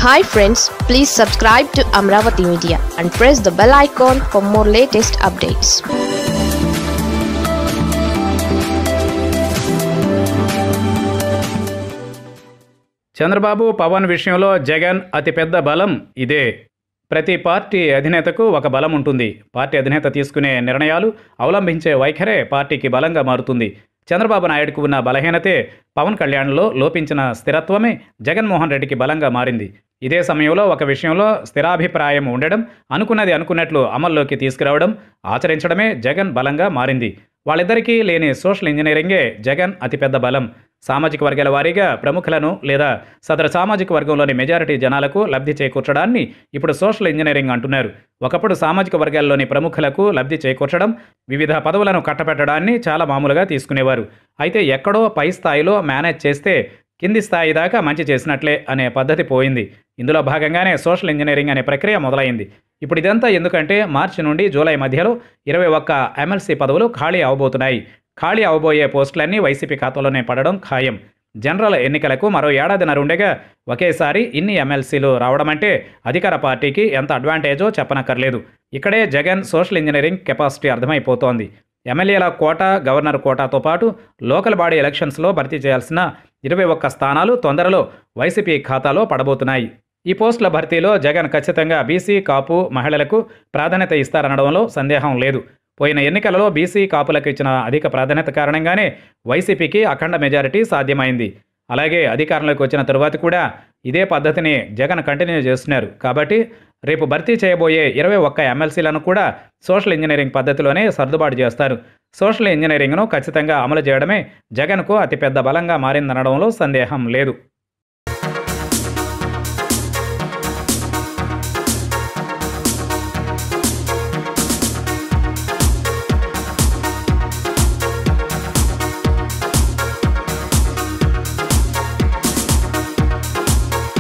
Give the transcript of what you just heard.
hi friends please subscribe to Amaravati media and press the bell icon for more latest updates Chandrababu Pawan విషయంలో జగన్ అతిపెద్ద బలం ఇదే ప్రతి పార్టీ అధినేతకు ఒక బలం ఉంటుంది పార్టీ అధినేత తీసుకునే నిర్ణయాలు అవలంబించే వైఖరే పార్టీకి బలంగా మారుతుంది చంద్రబాబు నాయుడుకు ఉన్న బలహీనతే పవన్ కళ్యాణ్లో లోపించిన స్థిరత్వమే జగన్మోహన్ రెడ్డికి బలంగా మారింది ఇదే సమయంలో ఒక విషయంలో స్థిరాభిప్రాయం ఉండడం అనుకున్నది అనుకున్నట్లు అమల్లోకి తీసుకురావడం ఆచరించడమే జగన్ బలంగా మారింది వాళ్ళిద్దరికీ లేని సోషల్ ఇంజనీరింగే జగన్ అతిపెద్ద బలం సామాజిక వర్గాల వారీగా ప్రముఖులను లేదా సదరు సామాజిక వర్గంలోని మెజారిటీ జనాలకు లబ్ధి చేకూర్చడాన్ని ఇప్పుడు సోషల్ ఇంజనీరింగ్ అంటున్నారు ఒకప్పుడు సామాజిక వర్గాల్లోని ప్రముఖులకు లబ్ధి చేకూర్చడం వివిధ పదవులను కట్టబెట్టడాన్ని చాలా మామూలుగా తీసుకునేవారు అయితే ఎక్కడో పై స్థాయిలో మేనేజ్ చేస్తే కింది స్థాయి దాకా మంచి చేసినట్లే అనే పద్ధతి పోయింది ఇందులో భాగంగానే సోషల్ ఇంజనీరింగ్ అనే ప్రక్రియ మొదలైంది ఇప్పుడు ఇదంతా ఎందుకంటే మార్చి నుండి జూలై మధ్యలో ఇరవై ఒక్క ఎమ్మెల్సీ పదవులు ఖాళీ అవబోతున్నాయి ఖాళీ అవబోయే పోస్టులన్నీ వైసీపీ ఖాతాలోనే పడడం ఖాయం జనరల్ ఎన్నికలకు మరో ఏడాదిన్నర ఉండగా ఒకేసారి ఇన్ని ఎమ్మెల్సీలు రావడం అంటే అధికార పార్టీకి ఎంత అడ్వాంటేజో చెప్పనక్కర్లేదు ఇక్కడే జగన్ సోషల్ ఇంజనీరింగ్ కెపాసిటీ అర్థమైపోతోంది ఎమ్మెల్యేల కోట గవర్నర్ కోటాతో పాటు లోకల్ బాడీ ఎలక్షన్స్లో భర్తీ చేయాల్సిన ఇరవై ఒక్క స్థానాలు తొందరలో వైసీపీ ఖాతాలో పడబోతున్నాయి ఈ పోస్టుల భర్తీలో జగన్ ఖచ్చితంగా బీసీ కాపు మహిళలకు ప్రాధాన్యత ఇస్తారనడంలో సందేహం లేదు పోయిన ఎన్నికలలో బీసీ కాపులకు ఇచ్చిన అధిక ప్రాధాన్యత కారణంగానే వైసీపీకి అఖండ మెజారిటీ సాధ్యమైంది అలాగే అధికారంలోకి వచ్చిన తరువాత కూడా ఇదే పద్ధతిని జగన్ కంటిన్యూ చేస్తున్నారు కాబట్టి రేపు భర్తీ చేయబోయే ఇరవై ఒక్క ఎమ్మెల్సీలను కూడా సోషల్ ఇంజనీరింగ్ పద్ధతిలోనే సర్దుబాటు చేస్తారు సోషల్ ఇంజనీరింగ్ను ఖచ్చితంగా అమలు చేయడమే జగన్కు అతిపెద్ద బలంగా మారిందనడంలో సందేహం లేదు